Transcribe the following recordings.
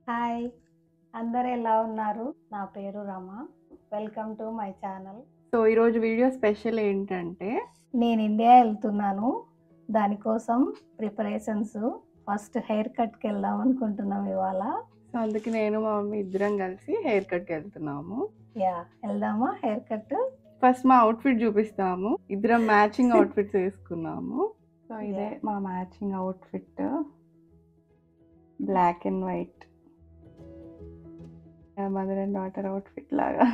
Hi అందరు ఎలా ఉన్నారు నా పేరు Rama welcome to my channel so ఈరోజు వీడియో స్పెషల్ ఏంటంటే నేను ఇండియా వెళ్తున్నాను దానికోసం ప్రిపరేషన్స్ ఫస్ట్ హెయిర్ కట్కి వెళ్దాం అనుకుంటున్నాం ఇవాళ సో అందుకే నేను మా మమ్మీ ఇద్దరం కలిసి హెయిర్ కట్కి వెళ్తున్నాము యా వెళ్దామా హెయిర్ కట్ ఫస్ట్ మా అవుట్ఫిట్ చూపిస్తాము ఇద్దరం మ్యాచింగ్ అవుట్ఫిట్స్ వేసుకున్నాము సో ఇదే Yeah. మా matching outfit black and white mother and daughter outfit లాగా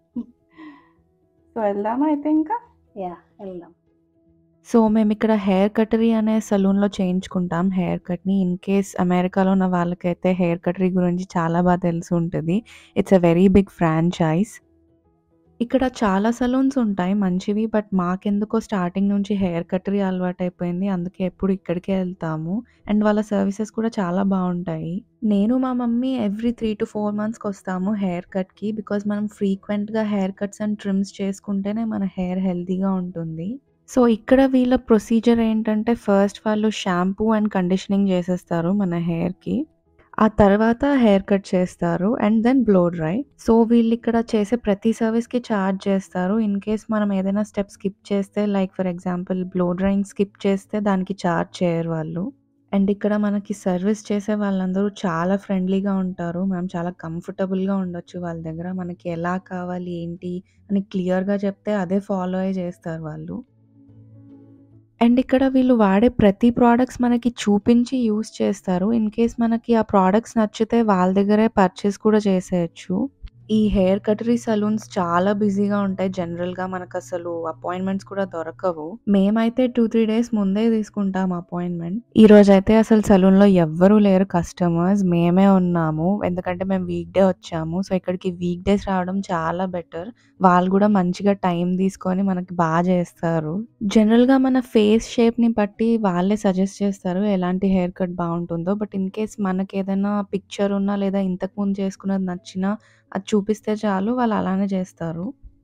సో వెళ్దామా అయితే ఇంకా యా వెళ్దాం సో మేము ఇక్కడ హెయిర్ కటరీ అనే సలూన్లో చేయించుకుంటాం హెయిర్ కట్ని ఇన్ కేస్ అమెరికాలో ఉన్న వాళ్ళకైతే హెయిర్ కటరీ గురించి చాలా బాగా తెలిసి ఉంటుంది it's a very big franchise ఇక్కడ చాలా సలూన్స్ ఉంటాయి మంచివి బట్ మాకెందుకో స్టార్టింగ్ నుంచి హెయిర్ కటరీ అలవాటు అయిపోయింది అందుకే ఎప్పుడు ఇక్కడికే వెళ్తాము అండ్ వాళ్ళ సర్వీసెస్ కూడా చాలా బాగుంటాయి నేను మా mummy every three to four మంత్స్కి వస్తాము హెయిర్ కట్కి బికాజ్ మనం ఫ్రీక్వెంట్గా హెయిర్ కట్స్ అండ్ ట్రిమ్స్ చేసుకుంటేనే మన హెయిర్ హెల్తీగా ఉంటుంది సో ఇక్కడ వీళ్ళ ప్రొసీజర్ ఏంటంటే ఫస్ట్ వాళ్ళు షాంపూ అండ్ కండిషనింగ్ చేసేస్తారు మన హెయిర్కి ఆ తర్వాత హెయిర్ కట్ చేస్తారు and then blow dry so వీళ్ళు ఇక్కడ చేసే ప్రతి సర్వీస్కి ఛార్జ్ చేస్తారు ఇన్ కేస్ మనం ఏదైనా స్టెప్ స్కిప్ చేస్తే like for example blow drying skip చేస్తే దానికి ఛార్జ్ చేయరు వాళ్ళు అండ్ ఇక్కడ మనకి సర్వీస్ చేసే వాళ్ళందరూ చాలా ఫ్రెండ్లీగా ఉంటారు మనం చాలా కంఫర్టబుల్గా ఉండొచ్చు వాళ్ళ దగ్గర మనకి ఎలా కావాలి ఏంటి అని క్లియర్గా చెప్తే అదే ఫాలో అయ్యి చేస్తారు వాళ్ళు అండ్ ఇక్కడ వీళ్ళు వాడే ప్రతి ప్రోడక్ట్స్ మనకి చూపించి యూస్ చేస్తారు ఇన్ కేస్ మనకి ఆ ప్రోడక్ట్స్ నచ్చితే వాళ్ళ దగ్గరే పర్చేస్ కూడా చేసేయచ్చు ఈ హెయిర్ కటరీ సలూన్స్ చాలా బిజీగా ఉంటాయి జనరల్గా మనకు అసలు అపాయింట్మెంట్స్ కూడా దొరకవు మేమైతే టూ త్రీ డేస్ ముందే తీసుకుంటాం అపాయింట్మెంట్ ఈ రోజు అయితే అసలు సలూన్లో ఎవ్వరూ లేరు కస్టమర్స్ మేమే ఉన్నాము ఎందుకంటే మేము వీక్ డే వచ్చాము సో ఇక్కడికి వీక్ డేస్ రావడం చాలా బెటర్ వాళ్ళు కూడా మంచిగా టైం తీసుకొని మనకి బాగా చేస్తారు జనరల్గా మన ఫేస్ షేప్ని బట్టి వాళ్ళే సజెస్ట్ చేస్తారు ఎలాంటి హెయిర్ కట్ బాగుంటుందో బట్ ఇన్ కేస్ మనకి ఏదైనా పిక్చర్ ఉన్నా లేదా ఇంతకు ముందు చేసుకున్నది నచ్చినా అది చూపిస్తే చాలు వాళ్ళు అలానే చేస్తారు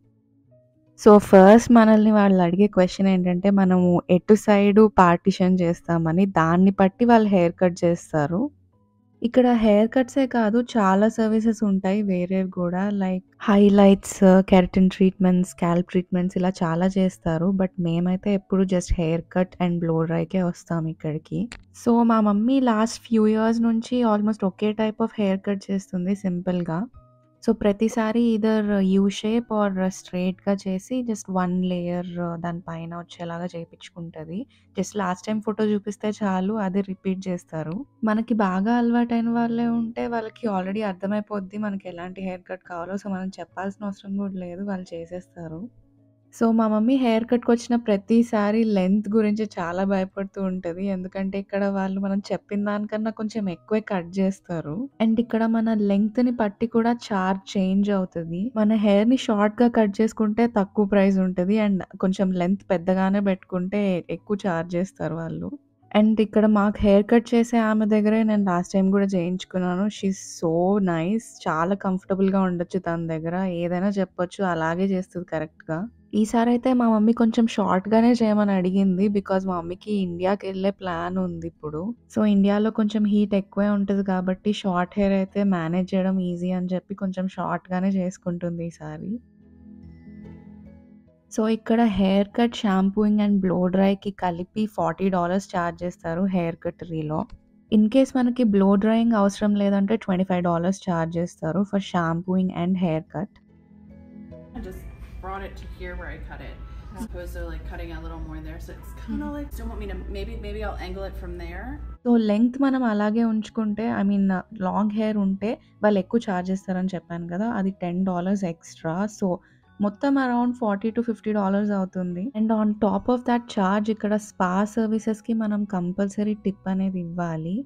సో ఫస్ట్ మనల్ని వాళ్ళు అడిగే క్వశ్చన్ ఏంటంటే మనము ఎటు సైడు పార్టిషన్ చేస్తామని దాన్ని బట్టి వాళ్ళు హెయిర్ కట్ చేస్తారు ఇక్కడ హెయిర్ కట్సే కాదు చాలా సర్వీసెస్ ఉంటాయి వేరే కూడా like highlights keratin treatments scalp treatments ఇలా చాలా చేస్తారు బట్ మేమైతే ఎప్పుడు just hair cut and blow డ్రైకే వస్తాం ఇక్కడికి సో మా మమ్మీ లాస్ట్ ఫ్యూ ఇయర్స్ నుంచి ఆల్మోస్ట్ ఒకే టైప్ ఆఫ్ హెయిర్ కట్ చేస్తుంది సింపుల్గా సో ప్రతిసారి ఇదర్ యూ షేప్ ఆర్ స్ట్రైట్గా చేసి జస్ట్ వన్ లేయర్ దానిపైన వచ్చేలాగా చేయించుకుంటుంది జస్ట్ లాస్ట్ టైం ఫోటో చూపిస్తే చాలు అది రిపీట్ చేస్తారు మనకి బాగా అలవాటైన వాళ్ళే ఉంటే వాళ్ళకి ఆల్రెడీ అర్థమైపోద్ది మనకి ఎలాంటి హెయిర్ కట్ కావాలో సో మనం చెప్పాల్సిన అవసరం కూడా లేదు వాళ్ళు చేసేస్తారు సో మా మమ్మీ హెయిర్ కట్‌కి వచ్చిన ప్రతిసారి లెంత్ గురించి చాలా భయపడుతూ ఉంటది. ఎందుకంటే ఇక్కడ వాళ్ళు మనం చెప్పిన దానికన్నా కొంచెం ఎక్కువే కట్ జేస్తారు. అండ్ ఇక్కడ మన లెంగ్త్‌ని బట్టి కూడా చార్జ్ చేంజ్ అవుతది. మన హెయిర్‌ని షార్ట్‌గా కట్ చేసుకుంటే తక్కువ ప్రైస్ ఉంటది. అండ్ కొంచెం లెంత్ పెద్దగానే పెట్టుకుంటే ఎక్కువ చార్జ్ చేస్తారు వాళ్ళు. అండ్ ఇక్కడ మాకు హెయిర్ కట్ చేసే ఆమె దగ్గరే నేను లాస్ట్ టైమ్ గూడా చేయించుకున్నాను. She is so nice. చాలా కంఫర్టబుల్‌గా ఉండొచ్చు తన దగ్గర. ఏదైనా చెప్పొచ్చు. అలాగే చేస్తది కరెక్ట్‌గా. ఈసారైతే మా మమ్మీ కొంచెం షార్ట్‌గానే చేయమని అడిగింది. బికాజ్ మా మమ్మీకి ఇండియాకెళ్ళే ప్లాన్ ఉందిప్పుడు. సో, ఇండియాలో కొంచెం హీట్ ఎక్కువే ఉంటది కాబట్టి షార్ట్ హెయిర్ అయితే మేనేజ్ చేయడం ఈజీ అని చెప్పి కొంచెం షార్ట్‌గానే చేసుకుంటుంది ఈసారి. సో, ఇక్కడ hair cut, shampooing and blow డ్రైకి కలిపి $40 చార్జ్ చేస్తారు హెయిర్ కటరీలో. ఇన్ కేస్ మనకి బ్లో డ్రైయింగ్ అవసరం లేదంటే $25 చార్జ్ చేస్తారు for shampooing and hair cut. I just brought it to here where I cut it, as opposed to like cutting a little more there. So it's kind of like don't want me to maybe maybe I'll angle it from there. So, length మనం అలాగే ఉంచుకుంటే I mean long hair ఉంటే వాళ్ళు ఎక్కువ charge చేస్తారని చెప్పాను కదా! అది $10 ఎక్స్‌ట్రా. సో, మొత్తం అరౌండ్ $40-50 అవుతుంది. And on top of that charge ఇక్కడ స్పా సర్వీసెస్‌కి మనం కంపల్సరీ టిప్ అనేది ఇవ్వాలి.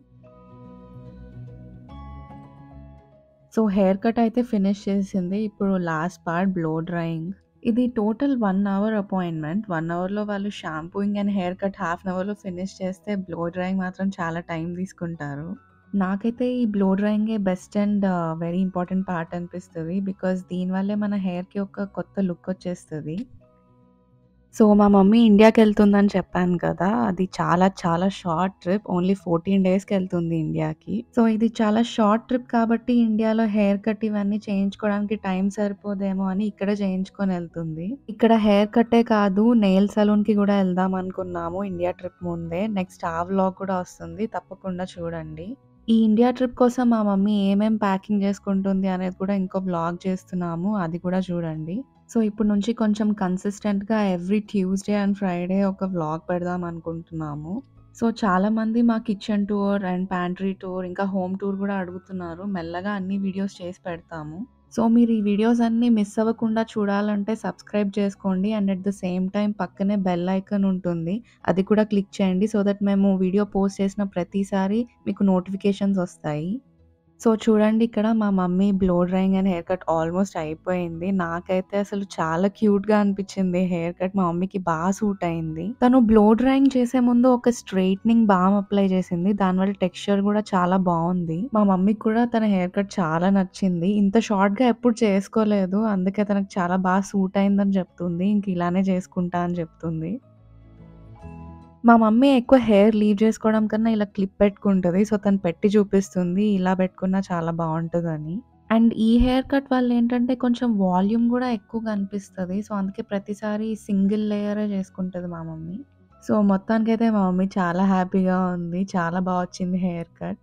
సో, హెయిర్ కట్ అయితే ఫినిష్ చేసింది. ఇప్పుడు లాస్ట్ పార్ట్ బ్లో డ్రైయింగ్. ఇది టోటల్ 1 అవర్ అపాయింట్మెంట్. 1 అవర్‌లో వాళ్ళు shampooing and hair cut half an అవర్‌లో ఫినిష్ చేస్తే బ్లో డ్రైయింగ్ మాత్రం చాలా టైం తీసుకుంటారు. నాకైతే ఈ బ్లో డ్రైయింగే best and very important part అనిపిస్తది. బికాజ్ దీనివల్లే మన హెయిర్‌కి ఒక కొత్త లుక్ వచ్చేస్తది. సో మా మమ్మీ ఇండియాకెళ్తుందని చెప్పాను కదా! అది చాలా చాలా షార్ట్ ట్రిప్. ఓన్లీ 14 డేస్‌కెళ్తుంది ఇండియాకి. సో ఇది చాలా షార్ట్ ట్రిప్ కాబట్టి ఇండియాలో హెయిర్ కట్ ఇవన్నీ చేయించుకోవడానికి టైం సరిపోదేమో అని ఇక్కడే చేయించుకొనెళ్తుంది. ఇక్కడ హెయిర్ కట్టే కాదు నెయిల్ సలూన్‌కి గూడా ఎళ్దాం అనుకున్నాము ఇండియా ట్రిప్ ముందే. నెక్స్ట్ ఆ వ్లాగ్ కూడా వస్తుంది. తప్పకుండా చూడండి. ఈ ఇండియా ట్రిప్ కోసం మా మమ్మీ ఏమేం ప్యాకింగ్ చేసుకుంటుంది అనేది కూడా ఇంకో వ్లాగ్ చేస్తున్నాము. అది కూడా చూడండి. సో ఇప్పటి నుంచి కొంచెం కన్సిస్టెంట్‌గా ఎవ్రీ ట్యూస్‌డే అండ్ ఫ్రైడే ఒక వ్లాగ్ పెడదాం అనుకుంటున్నాము. సో చాలామంది మా kitchen tour and pantry tour ఇంకా హోమ్ టూర్ కూడా అడుగుతున్నారు. మెల్లగా అన్ని వీడియోస్ చేసి పెడతాము. సో మీరు ఈ వీడియోస్ అన్నీ మిస్ అవ్వకుండా చూడాలంటే సబ్స్క్రైబ్ చేసుకోండి. And at the same time పక్కనే బెల్ ఐకాన్ ఉంటుంది. అది కూడా క్లిక్ చేయండి. సో దట్ మేము వీడియో పోస్ట్ చేసిన ప్రతిసారి మీకు నోటిఫికేషన్స్ వస్తాయి. సో చూడండి ఇక్కడ మా mummy blow drying and hair cut almost అయిపోయింది. నాకైతే అసలు చాలా క్యూట్‌గా అనిపించింది హెయిర్ కట్. మా మమ్మీకి బా సూట్ అయింది. తను బ్లో డ్రైయింగ్ చేసే ముందు ఒక స్ట్రెయిట్నింగ్ బామ్ అప్లై చేసింది. దానివల్ల టెక్స్చర్ కూడా చాలా బావుంది. మా మమ్మీకి కూడా తన హెయిర్ కట్ చాలా నచ్చింది. ఇంత షార్ట్‌గా ఎప్పుడు చేసుకోలేదు. అందుకే తనకు చాలా బా సూట్ అయిందని చెప్తుంది. ఇంక ఇలానే చేసుకుంటా అని చెప్తుంది. మా మమ్మీ ఎక్కువ హెయిర్ లీవ్ చేసుకోవడం కన్నా ఇలా క్లిప్ పెట్టుకుంటది. సో తను పెట్టి చూపిస్తుంది. ఇలా పెట్టుకున్నా చాలా బావుంటదని. అండ్ ఈ హెయిర్ కట్ వల్ల ఏంటంటే కొంచెం వాల్యూమ్ కూడా ఎక్కువగా అనిపిస్తది. సో అందుకే ప్రతిసారి సింగిల్ లేయరే చేసుకుంటది మా మమ్మీ. సో మొత్తానికైతే మా మమ్మీ చాలా హ్యాపీగా ఉంది. చాలా బా వచ్చింది హెయిర్ కట్.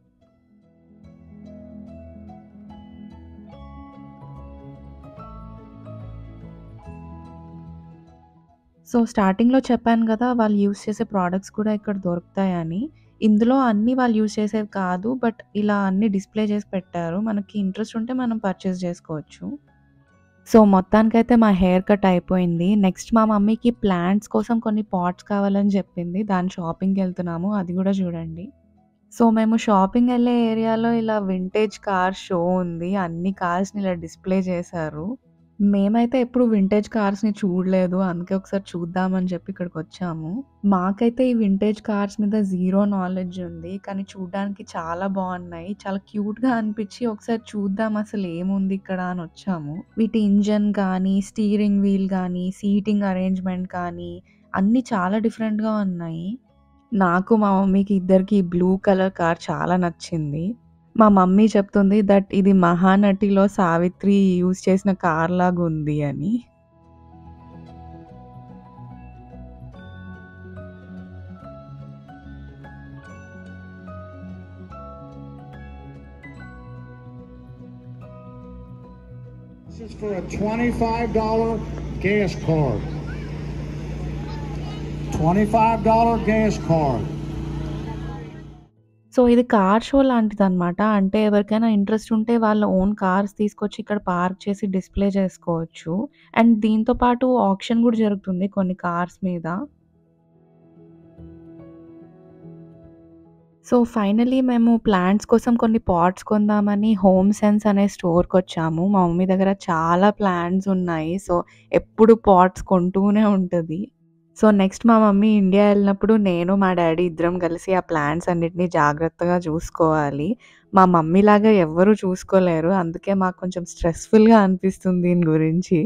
సో స్టార్టింగ్‌లో చెప్పాను గదా! వాళ్ళు యూజ్ చేసే ప్రొడక్ట్స్ కూడా ఇక్కడ దొరుకుతాయని. ఇందులో అన్నీ వాళ్ళు యూజ్ చేసేవి కాదు. బట్ ఇలా అన్నీ డిస్‌ప్లే చేసి పెట్టారు. మనకి ఇంట్రెస్ట్ ఉంటే మనం పర్చేస్ చేసుకోవచ్చు. సో మొత్తానికైతే మా హెయిర్ కట్ అయిపోయింది. నెక్స్ట్ మా మమ్మీకి ప్లాంట్స్ కోసం కొన్ని పాట్స్ కావాలని చెప్పింది. దాని షాపింగ్‌కెళ్తున్నాము. అది కూడా చూడండి. సో మేము షాపింగ్ ఎళ్ళే ఏరియాలో ఇలా వింటేజ్ కార్ షో ఉంది. అన్ని కార్స్‌ని ఇలా డిస్‌ప్లే చేశారు. మేమైతే ఎప్పుడు వింటేజ్ కార్స్‌ని చూడలేదు. అందుకే ఒకసారి చూద్దామని చెప్పి ఇక్కడికొచ్చాము. మాకైతే ఈ వింటేజ్ కార్స్ మీద జీరో నాలెడ్జ్ ఉంది. కానీ చూడ్డానికి చాలా బావున్నాయి. చాలా క్యూట్‌గా అనిపించి ఒకసారి చూద్దాం అసలు ఏముంది ఇక్కడ అని వచ్చాము. వీటి ఇంజిన్ కానీ, స్టీరింగ్ వీల్ గానీ, సీటింగ్ అరేంజ్‌మెంట్ కానీ అన్నీ చాలా డిఫరెంట్‌గా ఉన్నాయి. నాకు మా మమ్మీకి ఇద్దరికీ బ్లూ కలర్ కార్ చాలా నచ్చింది. మా మమ్మీ చెప్తుంది దట్ ఇది 'మహానటి'లో సావిత్రి యూజ్ చేసిన కార్ లాగుంది అని. This is for a $25 gas card. $25 gas card. So ఇది కార్ షో లాంటిదనమాట. అంటే ఎవరికైనా ఇంట్రెస్ట్ ఉంటే వాళ్ళ ఓన్ కార్స్ తీసుకొచ్చి ఇక్కడ పార్క్ చేసి డిస్‌ప్లే చేసుకోవచ్చు. అండ్ దీంతో పాటు ఆక్షన్ కూడా జరుగుతుంది కొన్ని కార్స్ మీద. సో ఫైనల్లీ మేము ప్లాంట్స్ కోసం కొన్ని పాట్స్ కొందామని హోమ్ సెన్స్ అనే స్టోర్‌కొచ్చాము. మా మమ్మీ దగ్గర చాలా ప్లాంట్స్ ఉన్నాయి. సో ఎప్పుడు పాట్స్ కొంటూనే ఉంటది. సో నెక్స్ట్ మా మమ్మీ ఇండియా ఎళ్ళినప్పుడు నేను, మా డ్యాడీ ఇద్దరం కలిసి ఆ ప్లాంట్స్ అన్నిటిని జాగ్రత్తగా చూసుకోవాలి. మా మమ్మీలాగా ఎవ్వరు చూసుకోలేరు. అందుకే మాకు కొంచెం స్ట్రెస్‌ఫుల్‌గా అనిపిస్తుంది దీని గురించి.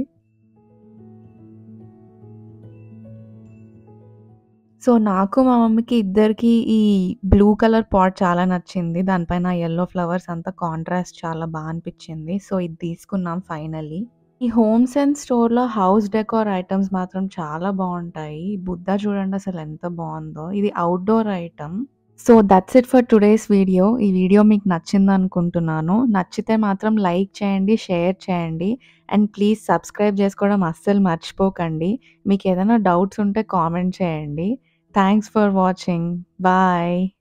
సో నాకు, మా మమ్మీకి ఇద్దరికీ ఈ బ్లూ కలర్ పాట్ చాలా నచ్చింది. దానిపైన యెల్లో ఫ్లవర్స్ అంతా కాంట్రాస్ట్ చాలా బా అనిపించింది. సో ఇది తీసుకున్నాం ఫైనల్లీ. ఈ హోమ్ సెన్స్ స్టోర్‌లో హౌస్ డెకోర్ ఐటెమ్స్ మాత్రం చాలా బావుంటాయి. బుద్ధ చూడండి అసలు ఎంత బావుందో. ఇది outdoor item. So that's it for today's video. ఈ వీడియో మీకు నచ్చిందనుకుంటున్నాను. నచ్చితే మాత్రం లైక్ చేయండి, షేర్ చేయండి. అండ్ ప్లీజ్ సబ్స్క్రైబ్ చేసుకోవడం అస్సలు మర్చిపోకండి. మీకేదైనా డౌట్స్ ఉంటే కామెంట్ చేయండి. Thanks for watching. బాయ్.